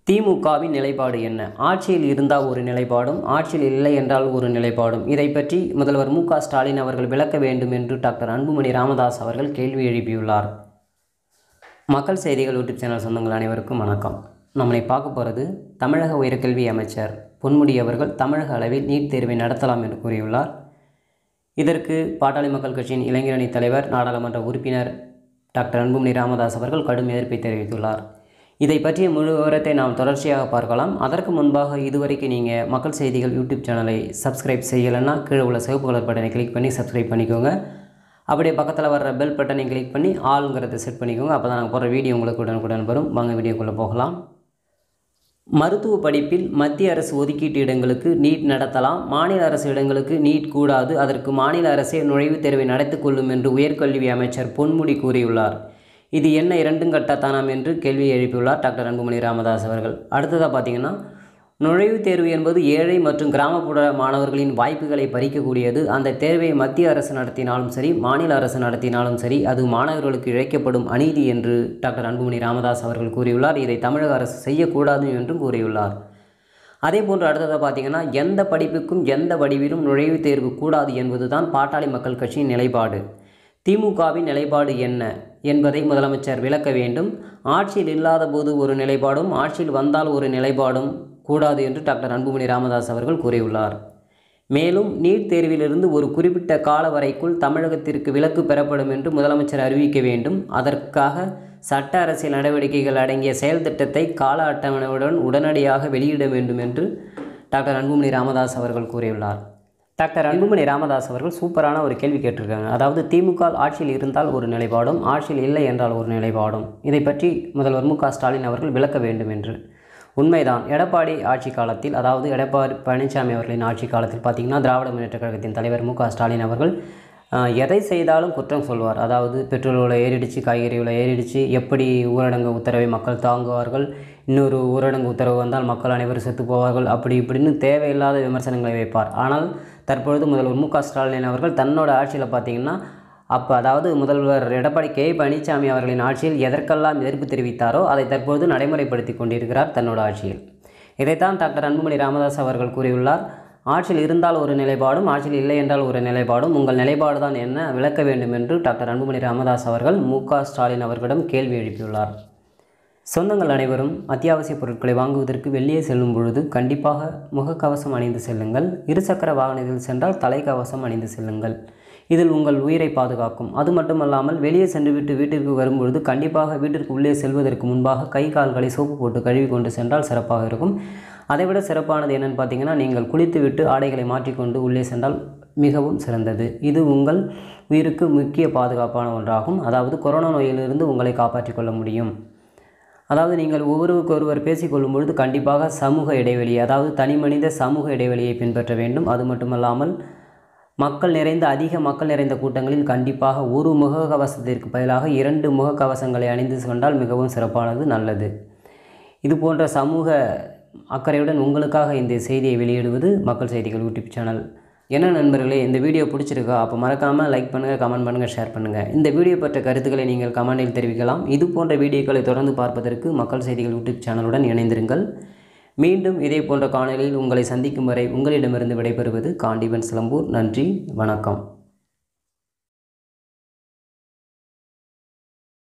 திமுகவின் நிலைப்பாடு என்ன ஆட்சியில் இருந்தால் ஒரு நிலைப்பாடும் ஆட்சியில் இல்லை என்றால் ஒரு நிலைப்பாடும் இதை பற்றி முதல்வர் மு க ஸ்டாலின் அவர்கள் விளக்க வேண்டும் என்று டாக்டர் அன்புமணி ராமதாஸ் அவர்கள் கேள்வி எழுப்பியுள்ளார் மக்கள் செய்திகள் யூடியூப் சேனல் சொந்தங்கள் அனைவருக்கும் வணக்கம் நம்மளை பார்க்க போகிறது தமிழக உயர்கல்வி அமைச்சர் பொன்முடி அவர்கள் தமிழக அளவில் நீட் தேர்வை நடத்தலாம் என்று கூறியுள்ளார் இதற்கு பாட்டாளி மக்கள் கட்சியின் இளைஞரணி தலைவர் நாடாளுமன்ற உறுப்பினர் டாக்டர் அன்புமணி ராமதாஸ் அவர்கள் கடும் எதிர்ப்பை தெரிவித்துள்ளார் இதை பற்றிய முழு விவரத்தை நாம் தொடர்ச்சியாக பார்க்கலாம் அதற்கு முன்பாக இதுவரைக்கும் நீங்கள் மக்கள் செய்திகள் யூடியூப் சேனலை சப்ஸ்கிரைப் செய்யலைன்னா கீழே உள்ள சிவப்பு கலர் பட்டனை கிளிக் பண்ணி சப்ஸ்கிரைப் பண்ணிக்கோங்க அப்படியே பக்கத்தில் வர்ற பெல் பட்டனை கிளிக் பண்ணி ஆளுங்கிறத செட் பண்ணிக்கோங்க அப்போ தான் நாங்கள் போடுற வீடியோ உங்களுக்கு உடனுக்குடன் வரும் வாங்க வீடியோக்குள்ளே போகலாம் மருத்துவ படிப்பில் மத்திய அரசு ஒதுக்கீட்டு இடங்களுக்கு நீட் நடத்தலாம் மாநில அரசு இடங்களுக்கு நீட் கூடாது அதற்கு மாநில அரசே நுழைவுத் தேர்வை நடத்திக் கொள்ளும் என்று உயர்கல்வி அமைச்சர் பொன்முடி கூறியுள்ளார் இது என்ன இரண்டும் கட்டத்தானாம் என்று கேள்வி எழுப்பியுள்ளார் டாக்டர் அன்புமணி ராமதாஸ் அவர்கள் அடுத்ததாக பார்த்தீங்கன்னா நுழைவுத் தேர்வு என்பது ஏழை மற்றும் கிராமப்புற மாணவர்களின் வாய்ப்புகளை பறிக்கக்கூடியது அந்த தேர்வை மத்திய அரசு நடத்தினாலும் சரி மாநில அரசு நடத்தினாலும் சரி அது மாணவர்களுக்கு இழைக்கப்படும் அநீதி என்று டாக்டர் அன்புமணி ராமதாஸ் அவர்கள் கூறியுள்ளார் இதை தமிழக அரசு செய்யக்கூடாது என்றும் கூறியுள்ளார் அதே போன்று அடுத்ததாக பார்த்தீங்கன்னா எந்த படிப்புக்கும் எந்த வடிவிலும் நுழைவுத் தேர்வு கூடாது என்பதுதான் பாட்டாளி மக்கள் கட்சியின் நிலைப்பாடு திமுகவின் நிலைப்பாடு என்ன என்பதை முதலமைச்சர் விளக்க வேண்டும் ஆட்சியில் இல்லாத போது ஒரு நிலைப்பாடும் ஆட்சியில் வந்தால் ஒரு நிலைப்பாடும் கூடாது என்று டாக்டர் அன்புமணி ராமதாஸ் அவர்கள் கூறியுள்ளார் மேலும் நீட் தேர்விலிருந்து ஒரு குறிப்பிட்ட கால வரைக்குள் தமிழகத்திற்கு விலக்கு பெறப்படும் என்று முதலமைச்சர் அறிவிக்க வேண்டும் அதற்காக சட்ட அரசியல் நடவடிக்கைகள் அடங்கிய செயல் திட்டத்தை கால அட்டவணையுடன் உடனடியாக வெளியிட வேண்டும் என்று டாக்டர் அன்புமணி ராமதாஸ் அவர்கள் கூறியுள்ளார் டாக்டர் அன்புமணி ராமதாஸ் அவர்கள் சூப்பரான ஒரு கேள்வி கேட்டிருக்காங்க அதாவது திமுக ஆட்சியில் இருந்தால் ஒரு நிலைப்பாடும் ஆட்சியில் இல்லை என்றால் ஒரு நிலைப்பாடும் இதை பற்றி முதல்வர் மு க ஸ்டாலின் அவர்கள் விளக்க வேண்டும் என்று உண்மைதான் எடப்பாடி ஆட்சி காலத்தில் அதாவது எடப்பாடி பழனிசாமி அவர்களின் ஆட்சி காலத்தில் பார்த்திங்கன்னா திராவிட முன்னேற்ற கழகத்தின் தலைவர் மு க ஸ்டாலின் அவர்கள் ஆஹ், எதை செய்தாலும் குற்றம் சொல்வார் அதாவது பெட்ரோல் விலை ஏறிடுச்சு காய்கறி விலை ஏறிடுச்சு எப்படி ஊரடங்கு உத்தரவை மக்கள் தாங்குவார்கள் இன்னொரு ஊரடங்கு உத்தரவு வந்தால் மக்கள் அனைவரும் செத்து போவார்கள் அப்படி இப்படின்னு தேவையில்லாத விமர்சனங்களை வைப்பார் ஆனால் தற்பொழுது முதல்வர் மு க ஸ்டாலின் அவர்கள் தன்னோட ஆட்சியில் பார்த்திங்கன்னா அப்போ அதாவது முதல்வர் எடப்பாடி கே பழனிசாமி அவர்களின் ஆட்சியில் எதற்கெல்லாம் எதிர்ப்பு தெரிவித்தாரோ அதை தற்பொழுது நடைமுறைப்படுத்தி கொண்டிருக்கிறார் தன்னோட ஆட்சியில் இதைத்தான் டாக்டர் அன்புமணி ராமதாஸ் அவர்கள் கூறியுள்ளார் ஆட்சியில் இருந்தால் ஒரு நிலைப்பாடும் ஆட்சியில் இல்லை என்றால் ஒரு நிலைப்பாடும் உங்கள் நிலைப்பாடு தான் என்ன விளக்க வேண்டும் என்று டாக்டர் அன்புமணி ராமதாஸ் அவர்கள் மு க ஸ்டாலின் அவர்களிடம் கேள்வி எழுப்பியுள்ளார் சொந்தங்கள் அனைவரும் அத்தியாவசிய பொருட்களை வாங்குவதற்கு வெளியே செல்லும் பொழுது கண்டிப்பாக முகக்கவசம் அணிந்து செல்லுங்கள் இருசக்கர வாகனத்தில் சென்றால் தலைக்கவசம் அணிந்து செல்லுங்கள் இதில் உங்கள் உயிரை பாதுகாக்கும் அது மட்டுமல்லாமல் வெளியே சென்றுவிட்டு வீட்டிற்கு வரும்பொழுது கண்டிப்பாக வீட்டிற்கு உள்ளே செல்வதற்கு முன்பாக கை கால்களை சோப்பு போட்டு கழுவி கொண்டு சென்றால் சிறப்பாக இருக்கும் அதைவிட சிறப்பானது என்னென்னு பார்த்தீங்கன்னா நீங்கள் குளித்துவிட்டு ஆடைகளை மாற்றிக்கொண்டு உள்ளே சென்றால் மிகவும் சிறந்தது இது உங்கள் உயிருக்கு முக்கிய பாதுகாப்பான ஒன்றாகும் அதாவது கொரோனா நோயிலிருந்து உங்களை காப்பாற்றிக் கொள்ள முடியும் அதாவது நீங்கள் ஒருவருக்கு ஒருவர் பேசிக்கொள்ளும் பொழுது கண்டிப்பாக சமூக இடைவெளி அதாவது தனிமனித சமூக இடைவெளியை பின்பற்ற வேண்டும் அது மட்டுமல்லாமல் மக்கள் நிறைந்த அதிக மக்கள் நிறைந்த கூட்டங்களில் கண்டிப்பாக ஒரு முகக்கவசத்திற்கு பதிலாக இரண்டு முகக்கவசங்களை அணிந்து கொண்டால் மிகவும் சிறப்பானது நல்லது இது போன்ற சமூக அக்கறையுடன் உங்களுக்காக இந்த செய்தியை வெளியிடுவது மக்கள் செய்திகள் யூடியூப் சேனல் என்ன நண்பர்களே இந்த வீடியோ பிடிச்சிருக்கா அப்போ மறக்காமல் லைக் பண்ணுங்கள் கமெண்ட் பண்ணுங்கள் ஷேர் பண்ணுங்கள் இந்த வீடியோ பற்ற கருத்துக்களை நீங்கள் கமெண்டில் தெரிவிக்கலாம் இது போன்ற வீடியோக்களை தொடர்ந்து பார்ப்பதற்கு மக்கள் செய்திகள் யூடியூப் சேனலுடன் இணைந்திருங்கள் மீண்டும் இதே போன்ற காணொலியில் உங்களை சந்திக்கும் வரை உங்களிடமிருந்து விடைபெறுவது காண்டிவன் சிலம்பூர் நன்றி வணக்கம்